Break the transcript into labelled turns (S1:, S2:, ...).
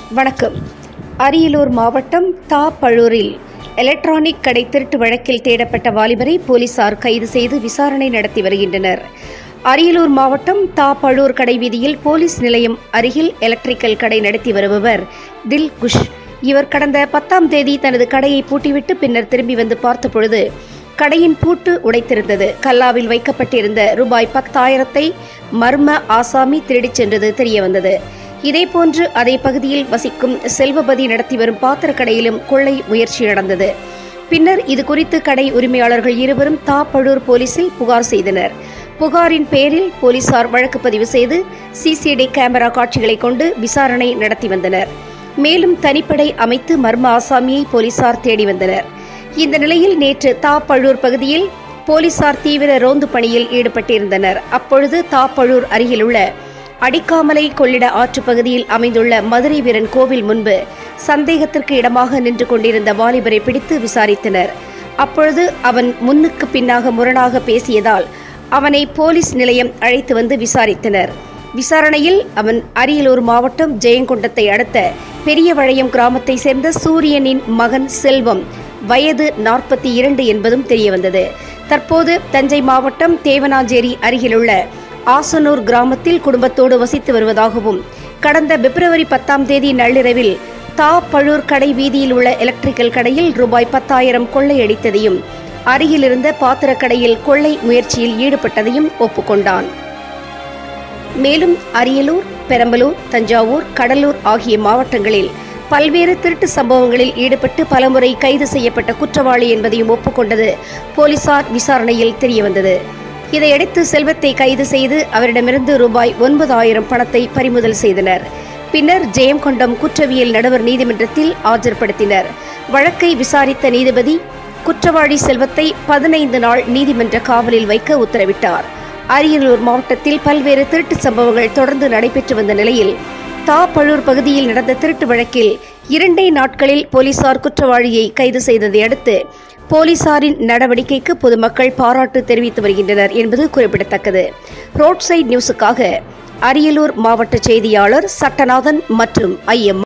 S1: வணக்கம் அரியலூர் மாவட்டம் தாப்பழூரில் எலக்ட்ரானிக் கடை திருட்டு வழக்கில் தேடப்பட்ட வாலிபரை போலீசார் கைது செய்து விசாரணை நடத்தி வருகின்றனர் அரியலூர் மாவட்டம் தாப்பழூர் கடை வீதியில் போலீஸ் நிலையம் அருகில் எலக்ட்ரிக்கல் கடை நடத்தி வருபவர் தில் குஷ் இவர் கடந்த பத்தாம் தேதி தனது கடையை பூட்டிவிட்டு பின்னர் திரும்பி வந்து பார்த்தபொழுது கடையின் பூட்டு உடைத்திருந்தது கல்லாவில் வைக்கப்பட்டிருந்த ரூபாய் பத்தாயிரத்தை மர்ம ஆசாமி திருடிச் சென்றது தெரியவந்தது இதேபோன்று அதே பகுதியில் வசிக்கும் செல்வபதி நடத்தி வரும் பாத்திரக்கடையிலும் கொள்ளை முயற்சி நடந்தது பின்னர் இது குறித்து கடை உரிமையாளர்கள் இருவரும் தாப்பழூர் போலீசில் புகார் செய்தனர் புகாரின் பேரில் போலீசார் வழக்கு பதிவு செய்து சிசிடி கேமரா காட்சிகளை கொண்டு விசாரணை நடத்தி வந்தனர் மேலும் தனிப்படை அமைத்து மர்ம ஆசாமியை போலீசார் தேடி வந்தனர் இந்த நிலையில் நேற்று தாப்பழூர் பகுதியில் போலீசார் தீவிர ரோந்து பணியில் ஈடுபட்டிருந்தனர் அப்பொழுது தாப்பழூர் அருகிலுள்ள அடிக்காமலை கொள்ளிட ஆற்று பகுதியில் அமைந்துள்ள மதுரை வீரன் கோவில் முன்பு சந்தேகத்திற்கு இடமாக நின்று கொண்டிருந்த வாலிபரை பிடித்து விசாரித்தனர் அப்பொழுது அவன் முன்னுக்கு பின்னாக முரணாக பேசியதால் அவனை போலீஸ் நிலையம் அழைத்து வந்து விசாரித்தனர் விசாரணையில் அவன் அரியலூர் மாவட்டம் ஜெயங்கொண்டத்தை அடுத்த பெரியவளையம் கிராமத்தை சேர்ந்த சூரியனின் மகன் செல்வம் வயது நாற்பத்தி இரண்டு என்பதும் தெரியவந்தது தற்போது தஞ்சை மாவட்டம் தேவனாஞ்சேரி அருகிலுள்ள ஆசனூர் கிராமத்தில் குடும்பத்தோடு வசித்து வருவதாகவும் கடந்த பிப்ரவரி பத்தாம் தேதி நள்ளிரவில் தா பழூர் கடை வீதியில் உள்ள எலக்ட்ரிக்கல் கடையில் ரூபாய் பத்தாயிரம் கொள்ளையடித்ததையும் அருகிலிருந்த பாத்திரக்கடையில் கொள்ளை முயற்சியில் ஈடுபட்டதையும் ஒப்புக்கொண்டான் மேலும் அரியலூர் பெரம்பலூர் தஞ்சாவூர் கடலூர் ஆகிய மாவட்டங்களில் பல்வேறு திருட்டு சம்பவங்களில் ஈடுபட்டு பலமுறை கைது செய்யப்பட்ட குற்றவாளி என்பதையும் ஒப்புக்கொண்டது போலீசார் விசாரணையில் தெரியவந்தது இதையடுத்து செல்வத்தை கைது செய்து அவரிடமிருந்து ரூபாய் ஒன்பதாயிரம் பணத்தை பறிமுதல் செய்தனர் பின்னர் ஜெயங்கொண்டம் குற்றவியல் நடுவர் நீதிமன்றத்தில் ஆஜர்படுத்தினர் வழக்கை விசாரித்த நீதிபதி குற்றவாளி செல்வத்தை பதினைந்து நாள் நீதிமன்ற காவலில் வைக்க உத்தரவிட்டார் அரியலூர் மாவட்டத்தில் பல்வேறு திருட்டு சம்பவங்கள் தொடர்ந்து நடைபெற்று வந்த நிலையில் தாப்பழூர் பகுதியில் நடந்த திருட்டு வழக்கில் இரண்டே நாட்களில் போலீசார் குற்றவாளியை கைது செய்ததை அடுத்து போலீசாரின் நடவடிக்கைக்கு பொதுமக்கள் பாராட்டு தெரிவித்து வருகின்றனர் என்பது குறிப்பிடத்தக்கது ரோட் சைட் நியூஸுக்காக அரியலூர் மாவட்ட செய்தியாளர் சட்டநாதன் மற்றும் ஐஎம்